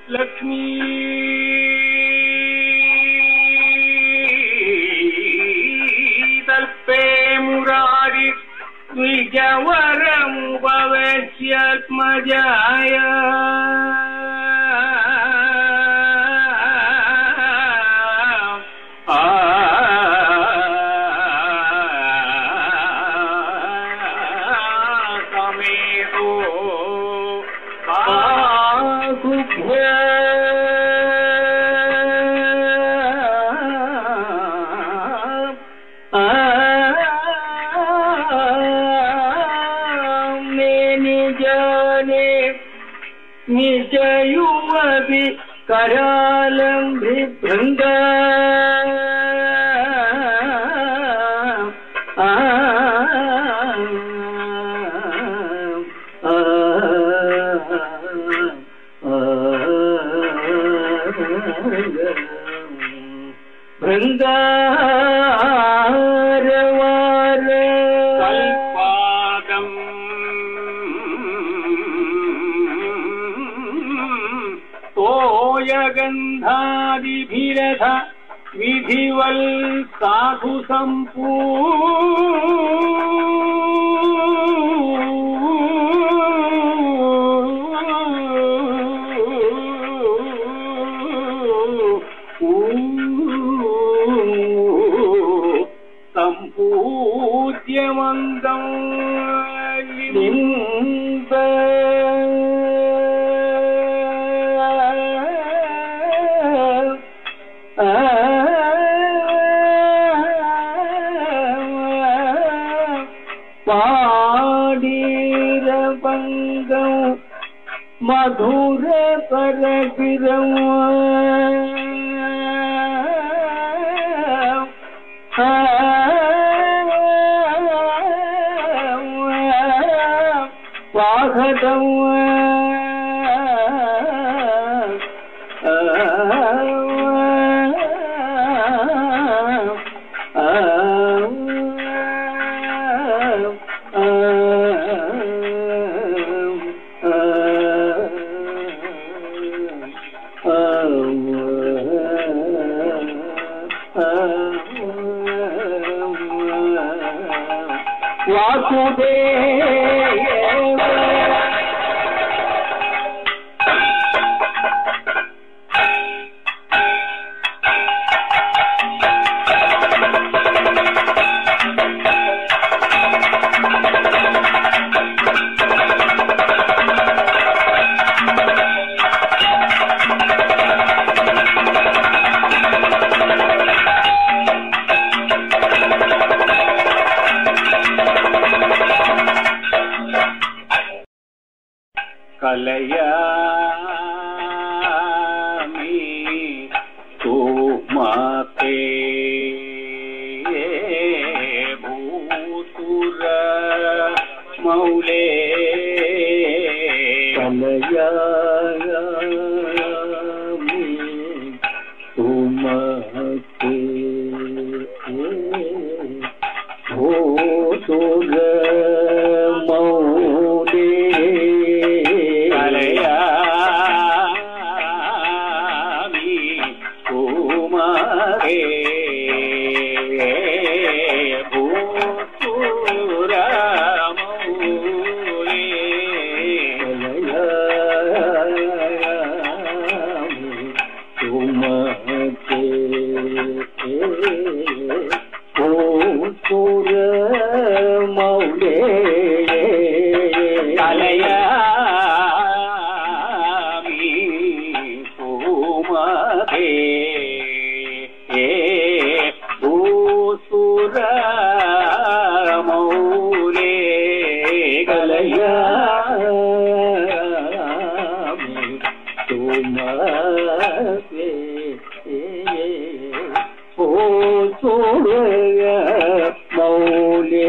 லக்ஷ்மீ தல்பே முராரி द्विजवरमुपवेश्यत्मजाय समेतो निजने निजयुमपि करालम्बिभृङ्ग பிருங்காரவார கல்பாதம் तोयगन्धादिभिरथ विधिवल् साधु सम्पू सम्पूज्यमन्दम् लिम्ब பாடீரபங்கம் மதுர பரகிரம் வாகதம் வாசுதேவ कलयामि तुमते भूतुर मौले कलयामि तुमते भूतुर मौले கலையாமி குமாரே பூத்துரமௌலே கலையாமி குமரே பூத்துர மௌலே கலையாமி பூமகே பூசுர மௌலே கலையாமி துமகே பூசுர மௌலே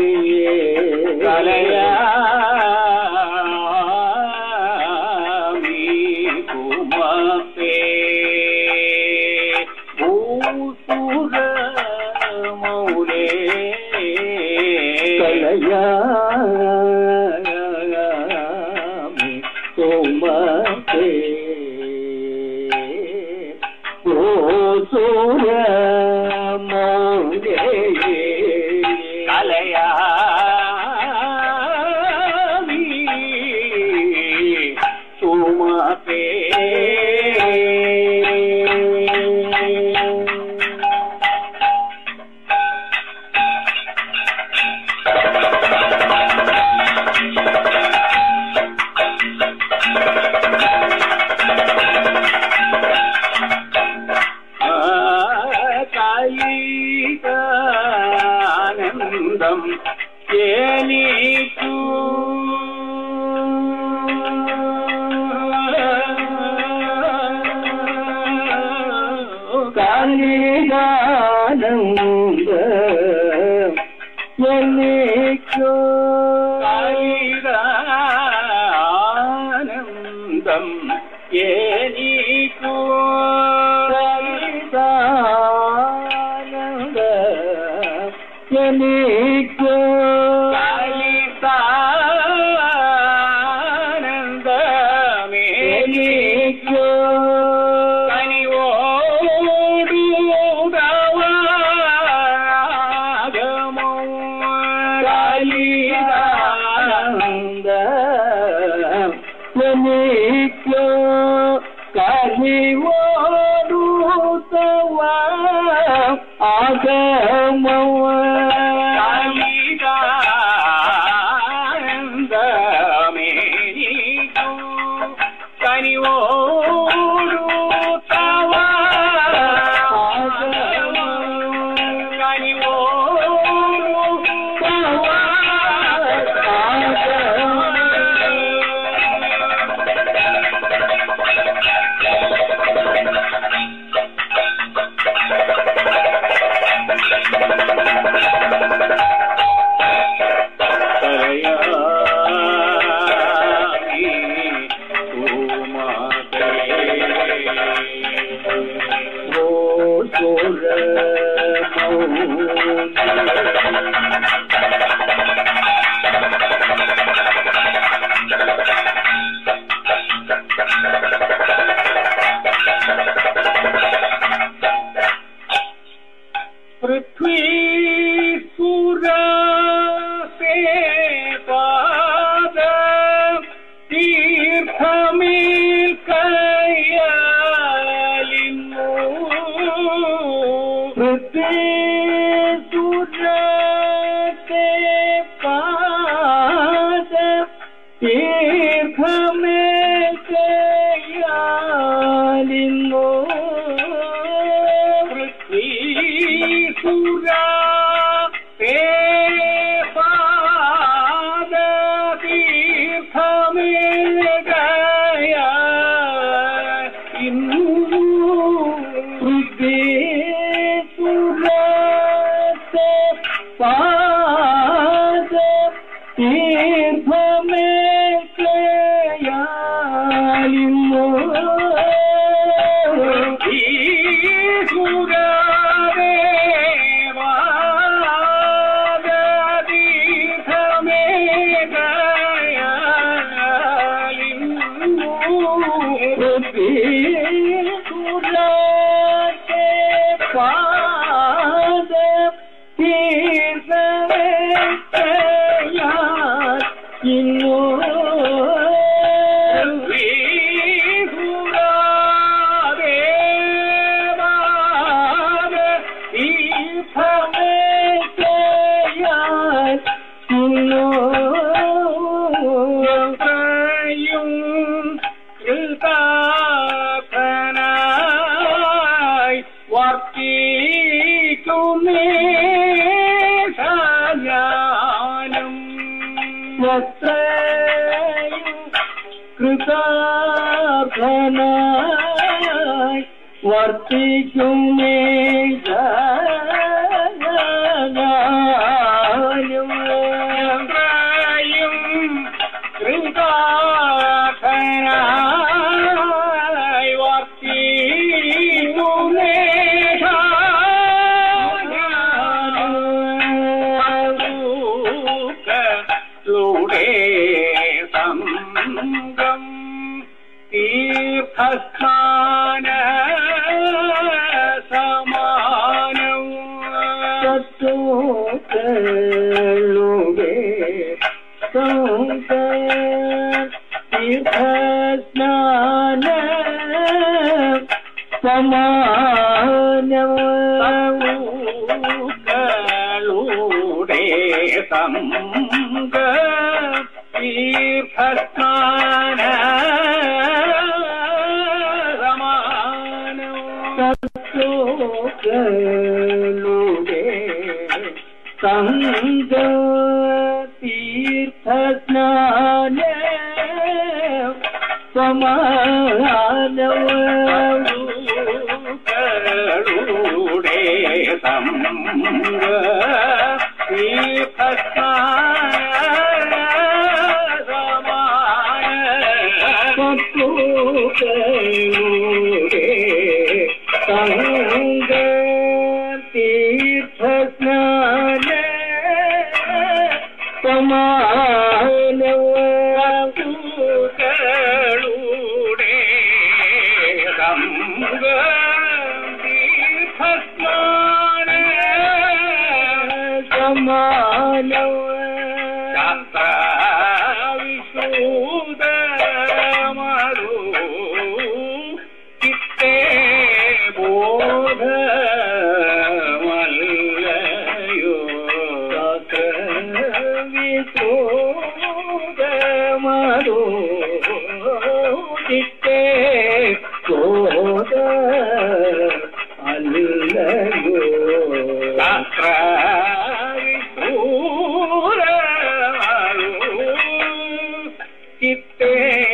கலையாமி குமப்பே பூசுர மௌலே கலையாமி குமப்பே சூர மௌலே கலையாவி சுமபே காலிகானந்தம் ஏனிக்கு காலிகானந்தம் என்னைக்கோ காலிகானந்தம் ஏனிக்கோ காலிகானந்தம் என்னைக்கோ காலிகானந்தமே ஏனிக்கோ கனிவோடு கனிவோடு தவா पृथ्वी सूरा से पाद तीर्थ मिल कयालिनो पृथ्वी सूरा से पाद तीर्थ मिल कयालिनो पृथ्वी सूरा ते पाद तीर्थ मिल गया इन्नु पृथ्वी सूरा से पाद तीर्थ मिल गया इन्नु വർത്തിക്കുമേ ജ്ഞാനം കൃതാർത്ഥനായി വർത്തിക്കുമേ കൃതാർത്ഥനായി വർത്തിക്കുമേ ൂടെ സംഗം തീർത്ഥസ്ഥാന സമാനൂക്കളുടെ സംഗ തീർത്ഥസ്നാന സത്തോകളുടെ സംഗ തീർത്ഥസ്നാന ൂക്കളുടെ സംഗ സത്തോകളുടെ സംഗ തീർത്ഥസ്നാന ൂക്കളുടെ സംഗ തീർത്ഥസ്നാന വിശൂദമരു ചിത്തേ ബോധമല്ലയോ വിശോദമരോ ചിത്തേ ക്രോധ അല്ലയോ ശാസ്ത്ര ചിത്തേ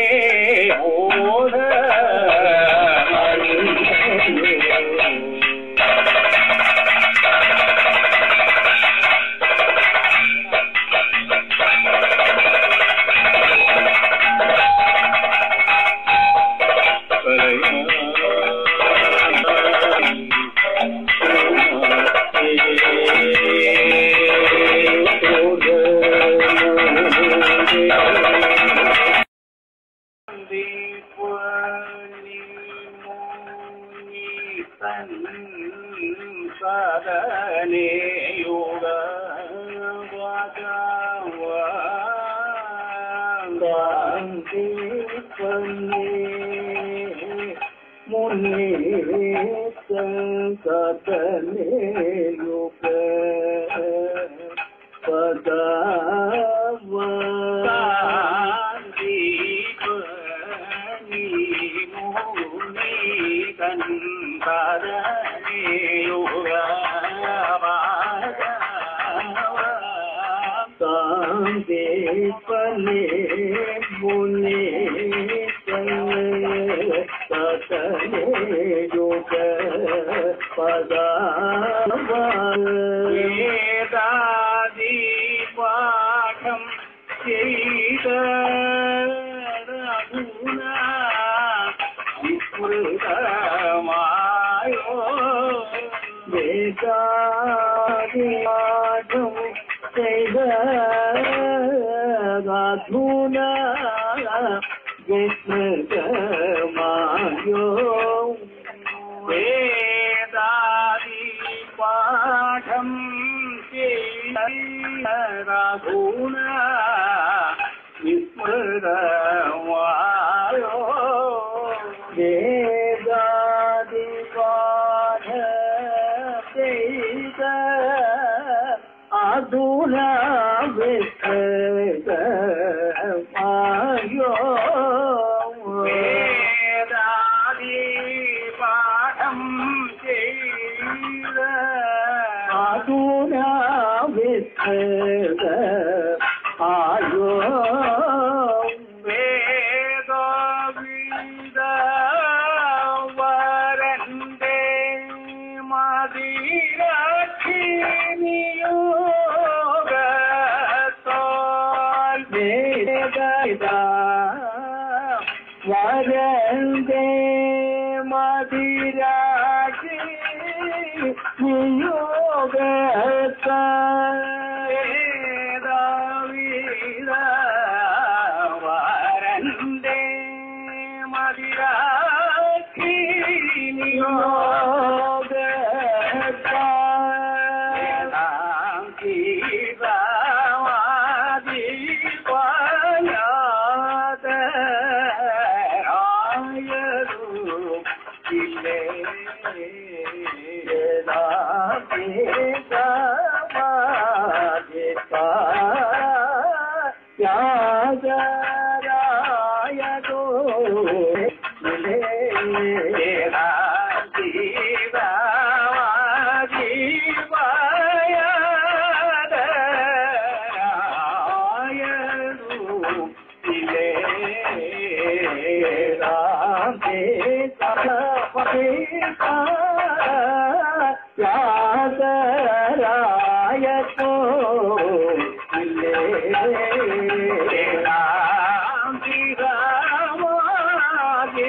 സദനേ യോഗ മുന്നേ സങ്കതനേ യുഗ പദവ സാന്ദീപനേ മുനേ സതനേ യുഗ പദവ വേദാദി പാഠം ചെയ്ത രഘുനാ വിസ്മൃതമായോ വേദാദിവാദം ചെയ്ത ഗാധുന വിസ്മൃതമായോ വേദാദി പാഠം ചെയ്ത രഘുനാ വിസ്മൃതമായോ വേദാദിവാദ ചെയ്ത അധുന വിസ്മൃതമായോ വേദാദി പാഠം ചെയ്ത അധുന വിസ്മൃത ആയോ വേദവിദ വരന്റെ മതിരക്ഷിനിയോഗത്താൽ വേദ വരന്തേ മതിരാജി നിയോഗത്ത വേദവിദ വരന്റെ ോ இல்லை யாதராயத்தோ ராம் ஸ்ரீராமாதி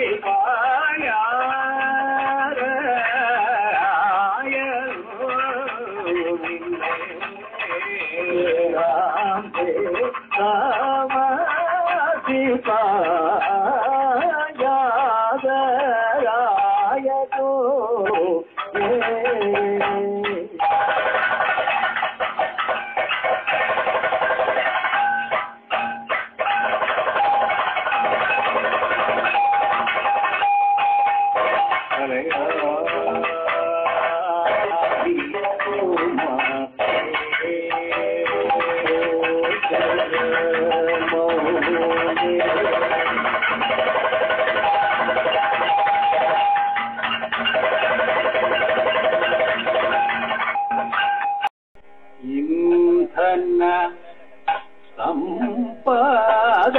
ಇಂಧನ ಸಂಪಾದ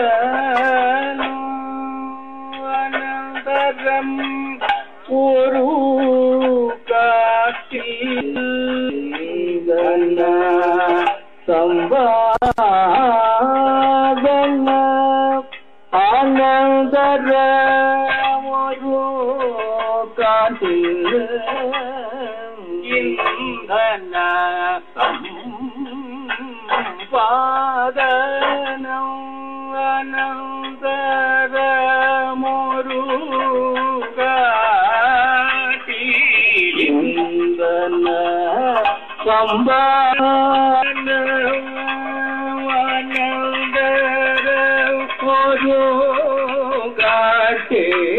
ಅನಂತರಂ ஒரு காட்டில் சம்பாதன ஆனந்தர ஒரு காட்டில் இந்தன சம்பாதனம் அனந்தரமொரு இந்தன சம்பாதன அனந்தர ஒரு காட்டே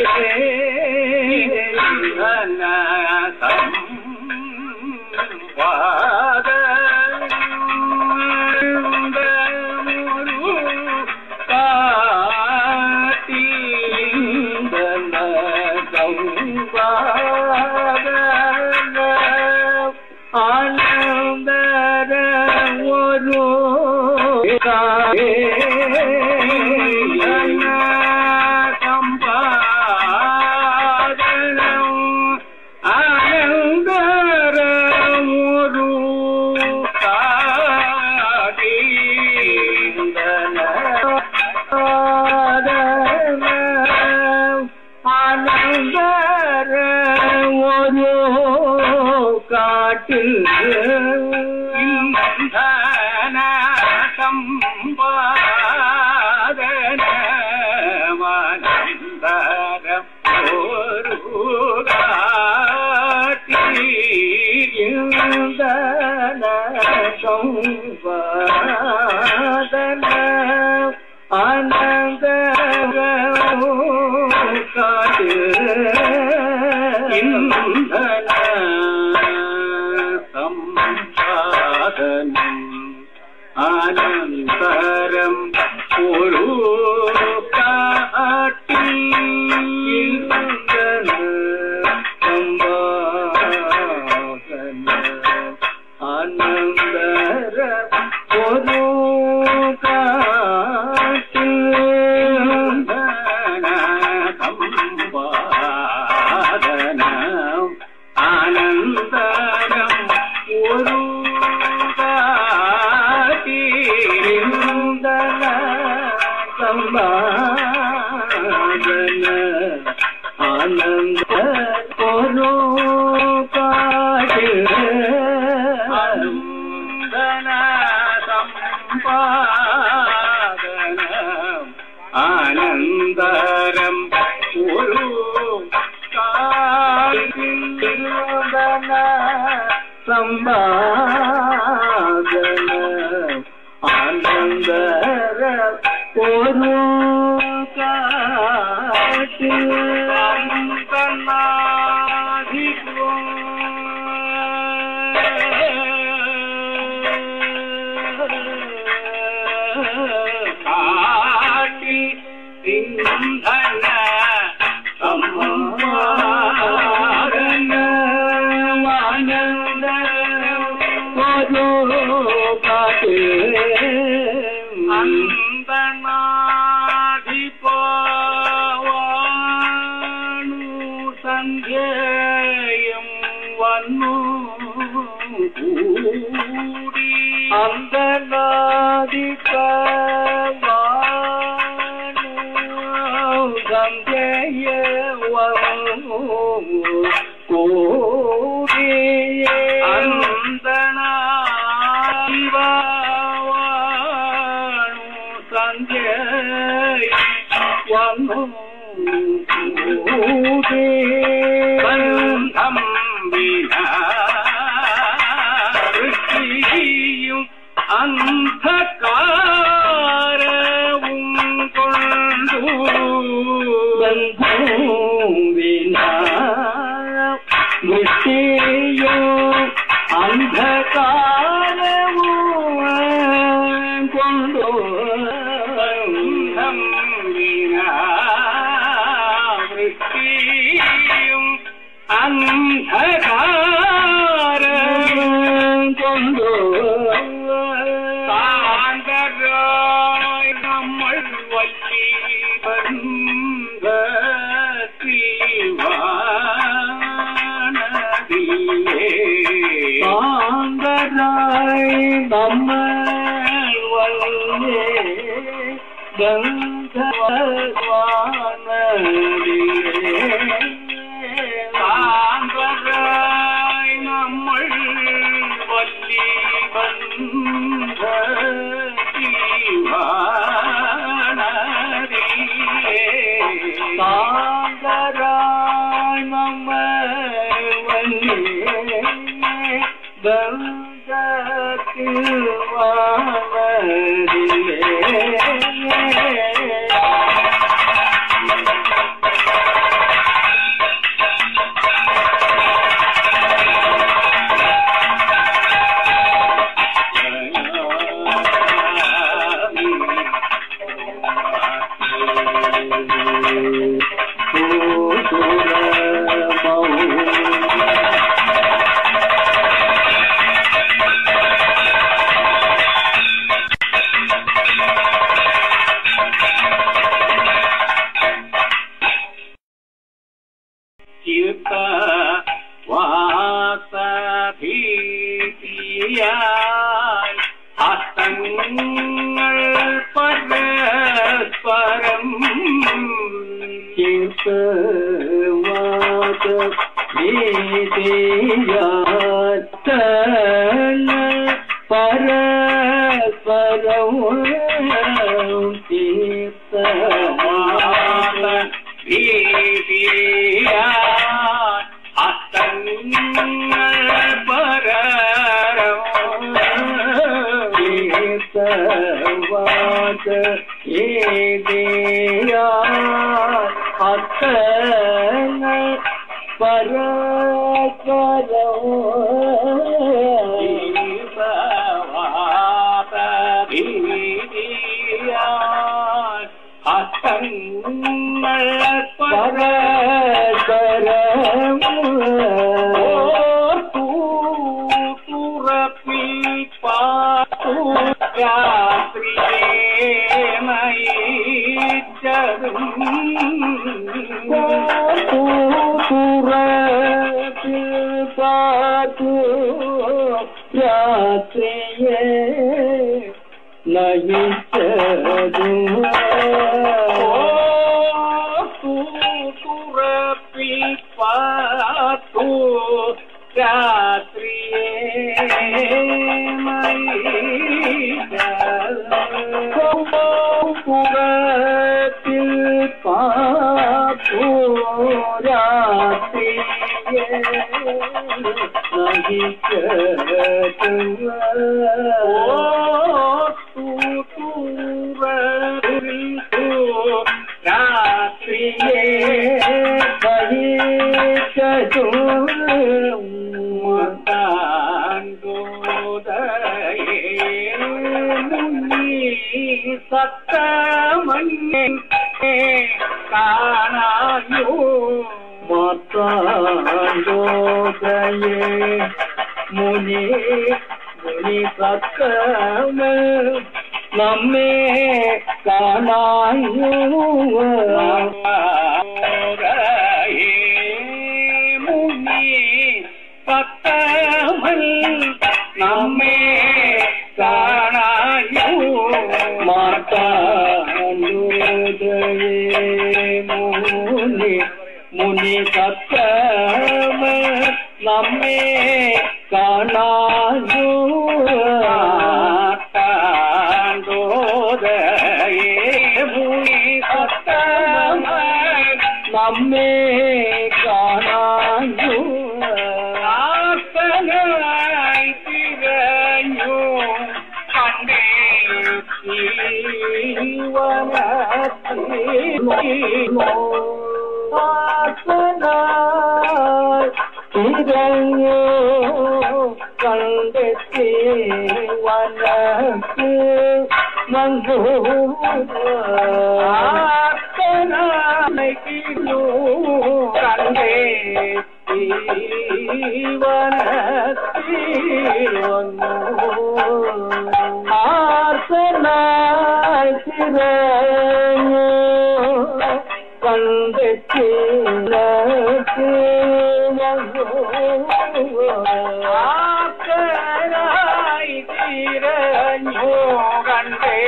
ஆனந்தர ஒரு சம்பாதனம் ஆனந்தர ஒரு ஆனந்தர ஒரு காட்டில் சம்பாதனம் ஒரு சம்பாதன ஆனந்த காட்டு இந்தன சம்பாதனம் ஆனந்தரம் ஒரு காட்டில் இந்தன சம்பாதன ஆனந்தர ஒரு காட்டில் சம்பாதனம் ஆனந்தரம் ஒரு காட்டிருந்தன சம்பாதன ஆனந்த ஒரு காட்டு அனுந்தன சம்பாதனம் ஆனந்தரம் ஒரு காட்டிருந்தன சம்பாதன ஆனந்தர ஒரு காட்டு அந்தன சந்தேயம் வന്നു கூடி அந்த நாதி சந்தேய கூடியே அந்த சந்தேய வന്നു கூடியே ബന്ധം വിനായും അന്ധകാരവും കൊണ്ടു ദൃഷ്ടിയോ അന്ധകാരവും കൊണ്ടു ബന്ധം വിനാവൃത്തിയും അന്ധകാരവും കൊണ്ടു താന്തരായി നമ്മൾ വല്ലി ബന്ധീവാനദിയേ സാന്തരായി നമ്മൾ വല്ലേ ഗന്ധവാനദിയേ താന്തരായി നമ്മൾ വല്ലി ബന്ധീവാനദിയേ സാഗരായി നമ്മ വല്ലേ ബന്ധത്തിൽ ചിത്ത വാസഭീതിയാൽ ഹസ്തങ്ങൾ പരസ്പരം ഭീതിയാൽ ഹസ്തങ്ങൾ പരരം രാത്രിയെ പുറത്തിൽ പാപ്പു രാത്രിയെ സത്തമഞ്ഞെ കാണായോ മാതാണ്ടോകയേ മുനി മുനി സത്തമ നമ്മെ കാണായോ பத்தமல் நம்மே காணாயோ மாட்டாண்டோதயே முனி முனி சத்தம நம்மே காணாயோ தாண்டோதையே முனி சத்தம நம்மே காணாயோ ஆசனாய் திரையோ கண்டே இதயோ கண்டே வனத்து மங்கோ ஆசனாய் திரோ கண்டே ஆசனாய் திரையோ கண்டே ஆசனாய் திரையோ கண்டே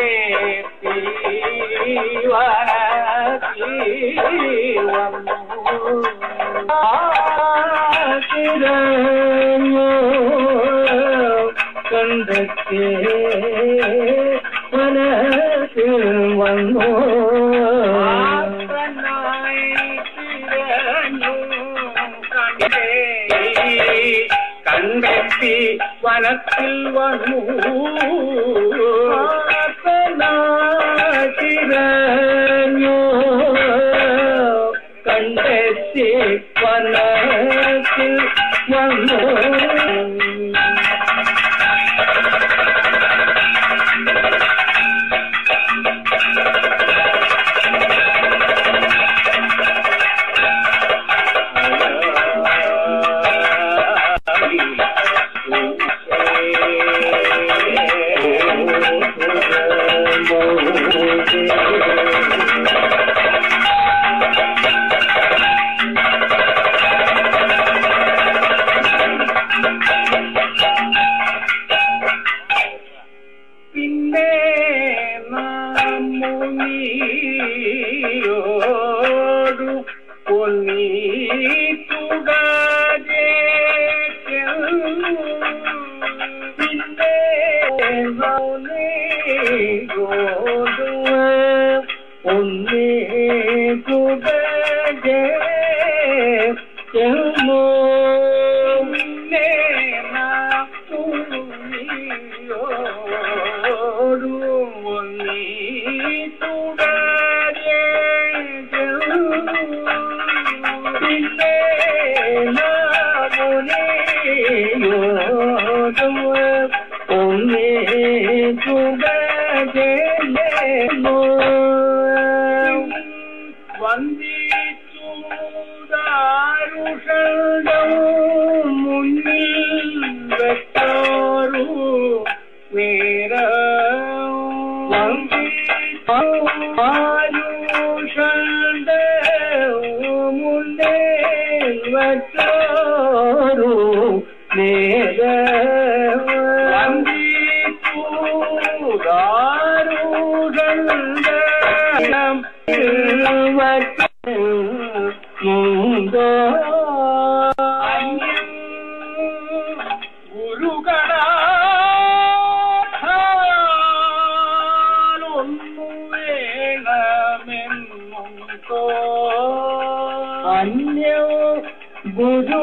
கண்டத்தே மனசு வந்தோ கண்டத்தி வனத்தில் வனூ திரையோ கண்டத்தே வனத்தில் வந்தோ പിന്നെ നാമുനിയോടു പൊന്നി തുടരെ പിന്നെ ോടു ഒന്നേ തുടരെ ചെന്നോ ഒന്നേ തുടരെ വന്ദിച്ചൂതാരുഷണം മുന്നിൽ വെച്ചോരു മുന്നേ വച്ചോരു നേര മുന്തോ അന്യോ ഗുരു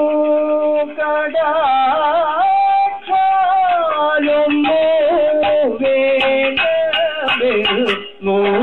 കടാലും വേണമോ